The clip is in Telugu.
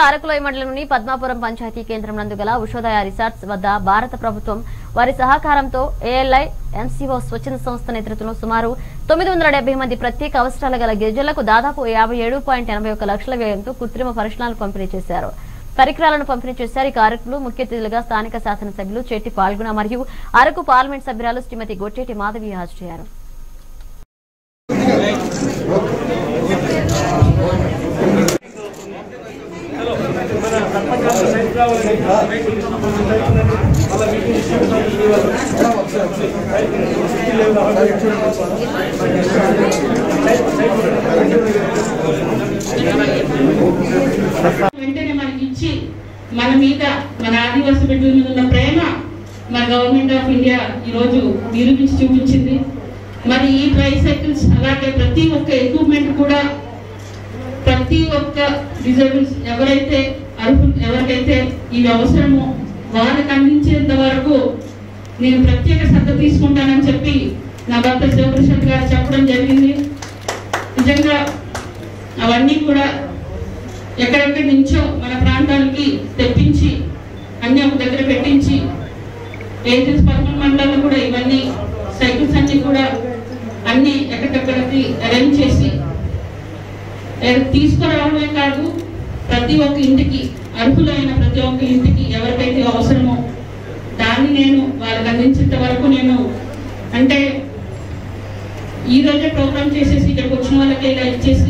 అరకులోయ మండలంలోని పద్మాపురం పంచాయతీ కేంద్రం నందు గల ఉషోదయ రిసార్ట్స్ వద్ద భారత ప్రభుత్వం వారి సహకారంతో ఏఎల్ఐ ఎంసీఓ స్వచ్ఛంద సంస్థ నేతృత్వంలో సుమారు తొమ్మిది వందల డెబ్బై మంది ప్రత్యేక అవసరాల గల గిరిజనులకు దాదాపు యాభై ఏడు పాయింట్ ఎనభై ఒక లక్షల వ్యయంతో కృత్రిమ పరిశీలనలు పంపిణీ చేశారు పరికరాలను పంపిణీ చేశారు ఈ కార్యక్రమంలో ముఖ్య అతిథులుగా స్థానిక శాసనసభ్యులు చెట్టి పాల్గొన మరియు అరకు పార్లమెంట్ సభ్యురాలు శ్రీమతి గొట్టేటి మాధవి హాజరయ్యారు వెంటనే మనకి ఇచ్చి మన మీద మన ఆదివాసీ బిడ్డల మీద ఉన్న ప్రేమ మన గవర్నమెంట్ ఆఫ్ ఇండియా ఈరోజు నిరూపించి చూపించింది మరి ఈ ట్రై సైకిల్స్ అలాగే ప్రతి ఒక్క ఎక్విప్మెంట్ కూడా ప్రతి ఒక్క డిజైబుల్స్ ఎవరైతే అర్హు ఎవరికైతే ఇవి అవసరమో వాళ్ళకి అందించేంత వరకు నేను ప్రత్యేక శ్రద్ధ తీసుకుంటానని చెప్పి నా భర్త శివప్రసాద్ గారు చెప్పడం జరిగింది నిజంగా అవన్నీ కూడా ఎక్కడెక్కడి నుంచో మన ప్రాంతానికి తెప్పించి అన్ని ఒక దగ్గర పెట్టించి ఏజెన్స్ పదకొండు మండలాల్లో కూడా ఇవన్నీ సైకిల్స్ అన్ని కూడా అన్ని ఎక్కడెక్కడికి అరేంజ్ చేసి ఏ- తీసుకురావడమే కాదు ప్రతి ఒక్క ఇంటికి అర్హులైన ప్రతి ఒక్క ఇంటికి ఎవరికైతే అవసరమో దాన్ని నేను వాళ్ళకి అందించేంత వరకు నేను అంటే ఈ రోజే ప్రోగ్రామ్ చేసేసి ఇక్కడికి వచ్చిన వాళ్ళకి ఇలా ఇచ్చేసి